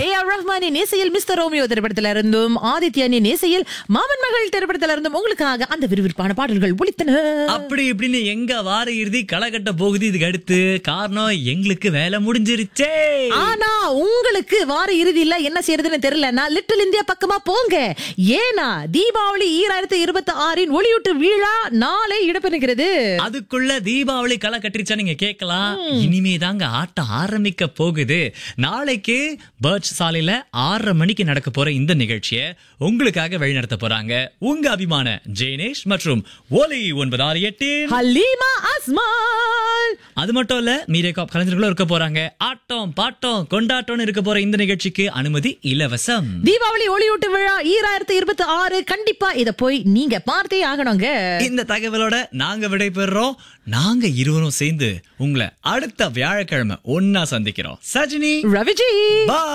A R ரஹ்மானின் இசையில் mister Romeo திரைப்படத்தில இருந்தும் ஆதித்யனின் இசையில் மாமன் மகள் திரைப்படத்தில இருந்தும் உங்களுக்காக அந்த விறுவிறுப்பான பாடல்கள் ஒலித்தன அப்படி இப்படின்னு எங்க வார இறுதி களை கட்ட போகுது இதுக்கு அடுத்து காரணம் எங்களுக்கு வேலை முடிஞ்சிருச்சே ஆனா உங்களுக்கு வார இறுதியில என்ன செய்யறதுன்னு தெரியலன்னா லிட்டில் இந்தியா பக்கமா போங்க ஏன்னா தீபாவளி ஈராயிரத்தி இருபத்தி ஆறின் ஒளியூட்டு விழா நாளை இடம்பெறுகிறது அதுக்குள்ள தீபாவளி களை கட்டிருச்சா நீங்க கேட்கலாம் இனிமே தாங்க ஆட்டம் ஆரம்பிக்க போகுது நாளைக்கு பர்ச் சாலையில ஆறரை மணிக்கு நடக்க போற இந்த நிகழ்ச்சியை உங்களுக்காக வழிநடத்த போறாங்க உங்க அபிமான ஜெயனேஷ் மற்றும் ஒலி ஒன்பது ஆறு எட்டு ஹலீமா அஸ்மான் அது மட்டும் இல்ல மீடியா காப் கலைஞர்களும் இருக்க போறாங்க ஆட்டம் பாட்டம் கொண்டாட்டம்னு இருக்க போற இந்த நிகழ்ச்சிக்கு அனுமதி இலவசம் தீபாவளி ஒளியூட்டு விழா ஈராயிரத்தி இருபத்தி ஆறு கண்டிப்பா இத போய் நீங்க பார்த்தே ஆகணுங்க இந்த தகவலோட நாங்க விடைபெறுறோம் நாங்க இருவரும் சேர்ந்து உங்களை அடுத்த வியாழக்கிழமை ஒன்னா சந்திக்கிறோம் சஜினி ரவிஜி பா